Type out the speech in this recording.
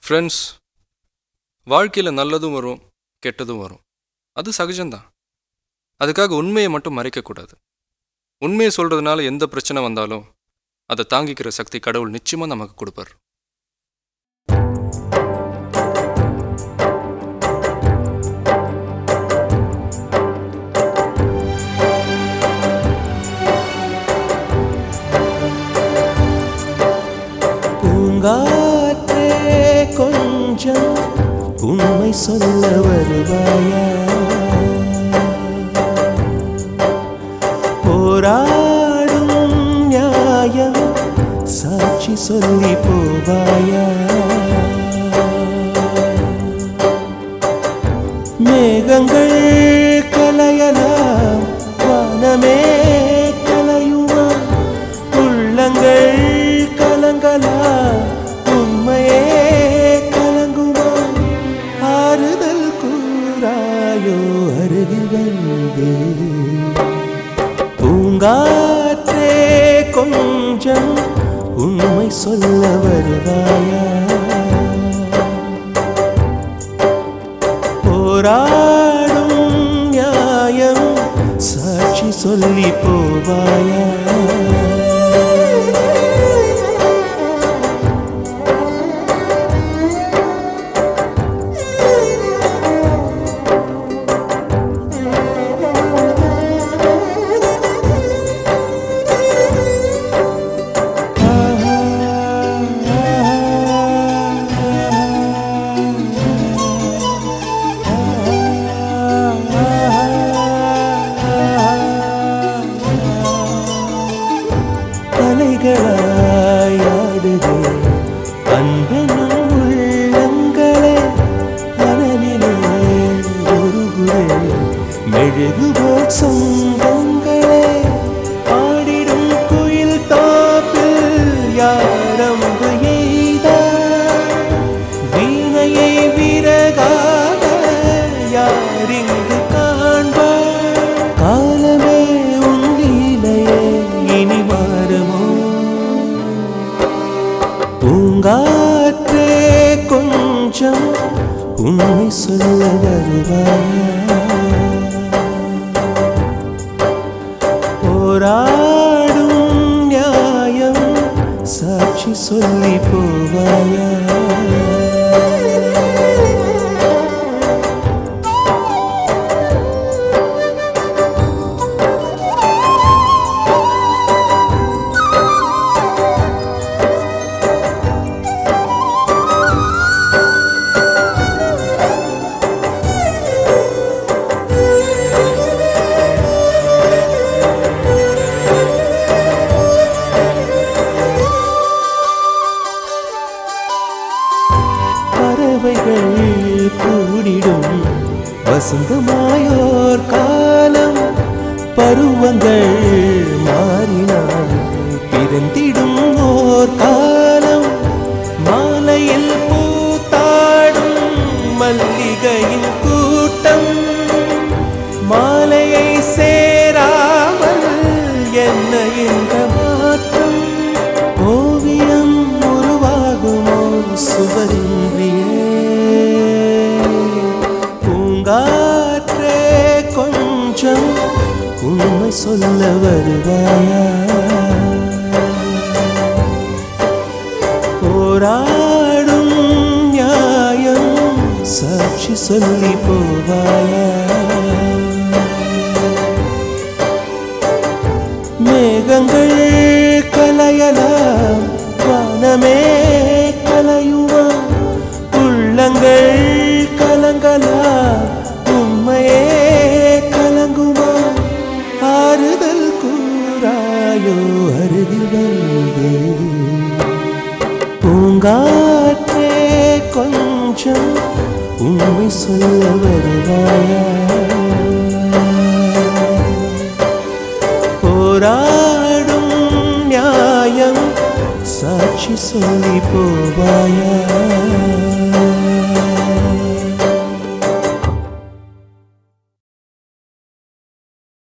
friends வாழ்க்கையில் நல்லதும் வரும் கெட்டதும் வரும் அது சகஜம்தான் அதுக்காக உண்மையை மட்டும் மறைக்கக்கூடாது உண்மையை சொல்கிறதுனால எந்த பிரச்சனை வந்தாலும் அதை தாங்கிக்கிற சக்தி கடவுள் நிச்சயமாக நமக்கு கொடுப்பார் பூங்காற்றே கொஞ்சம் உண்மை சொல்ல வருவாயா போராடும் நியாயம் சாட்சி சொல்லி போவாயா மேகங்கள் கலையலாம் வானமே கலையுமா உள்ளங்கள் கலங்கலா உண்மையே கலங்குமா ஆறுதல் கூறாயோ அருகில் வந்து பூங்காற்றே கொஞ்சம் உண்மை சொல்ல வருவாயா போராடும் நியாயம் சாட்சி சொல்லி போவாயா அலைகளாயாடுதே அன்பெனும் உள்ளங்களே அனலிலே உருகுதே மெழுகுபோல் சொந்தங்களே ஆடிடும் குயில் தாப்பில் யாரம்பு எய்தார் வீணையை விறகாக யாரிங்கு காண்பார் காலமே உண்டிலையே இனி மாறுமோ பூங்காற்றே கொஞ்சம் உண்மை சொல்ல வருவாயா போராடும் நியாயம் சாட்சி சொல்லி போவாயா பறவைகள் கூடிடும் வசந்தமாயோர் காலம் பருவங்கள் மாறினால் பிறந்திடும் ஓர் காலம் மாலையில் பூத்தாடும் மல்லிகையின் கூட்டம் மாலையை சேராமல் என்ன இந்த மாற்றம் ஓவியம் உருவாகுமோ சுவரின்றியே பூங்காற்றே கொஞ்சம் உண்மை சொல்ல வருவாயா போராடும் நியாயம் சாட்சி சொல்லி போவாயா மேகங்கள் கலையலாம் வானமே கலையுமா உள்ளங்கள் கலங்கலா உண்மையே கலங்குமா ஆறுதல் கூறாயோ அருகில் வந்து பூங்காற்றே கொஞ்சம் உண்மை சொல்ல வருவாயா போராடும் நியாயம் சாட்சி சொல்லி போவாயா